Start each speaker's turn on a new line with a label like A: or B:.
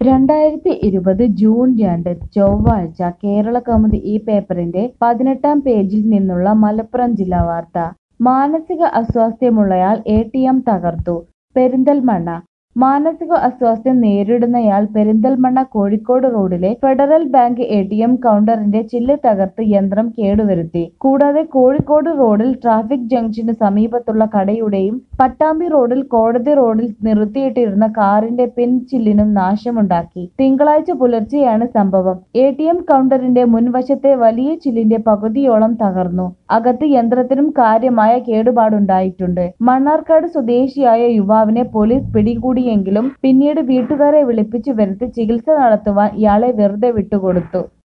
A: രണ്ടായിരത്തി ഇരുപത് ജൂൺ രണ്ട് ചൊവ്വാഴ്ച കേരളകൗമുദി ഈ പേപ്പറിന്റെ പതിനെട്ടാം പേജിൽ നിന്നുള്ള മലപ്പുറം ജില്ലാ വാർത്ത മാനസിക അസ്വാസ്ഥ്യമുള്ളയാൾ എ ടി എം തകർത്തു പെരിന്തൽമണ്ണ മാനസിക അസ്വാസ്ഥ്യം നേരിടുന്നയാൾ പെരിന്തൽമണ്ണ കോഴിക്കോട് റോഡിലെ Federal bank A T M കൗണ്ടറിന്റെ ചില്ല് തകർത്ത് യന്ത്രം കേടുവരുത്തി കൂടാതെ കോഴിക്കോട് റോഡിൽ ട്രാഫിക് ജംഗ്ഷന് സമീപത്തുള്ള കടയുടെയും പട്ടാമ്പി റോഡിൽ കോടതി റോഡിൽ നിർത്തിയിട്ടിരുന്ന കാറിന്റെ പിൻചില്ലിനും നാശമുണ്ടാക്കി തിങ്കളാഴ്ച പുലർച്ചെയാണ് സംഭവം എ ടി എം കൗണ്ടറിന്റെ മുൻവശത്തെ വലിയ ചില്ലിന്റെ പകുതിയോളം തകർന്നു അകത്ത് യന്ത്രത്തിനും കാര്യമായ കേടുപാടുണ്ടായിട്ടുണ്ട് മണ്ണാർക്കാട് സ്വദേശിയായ യുവാവിനെ പോലീസ് പിടികൂടിയെങ്കിലും പിന്നീട് വീട്ടുകാരെ വിളിപ്പിച്ചു വരുത്തി ചികിത്സ നടത്തുവാൻ ഇയാളെ വെറുതെ വിട്ടുകൊടുത്തു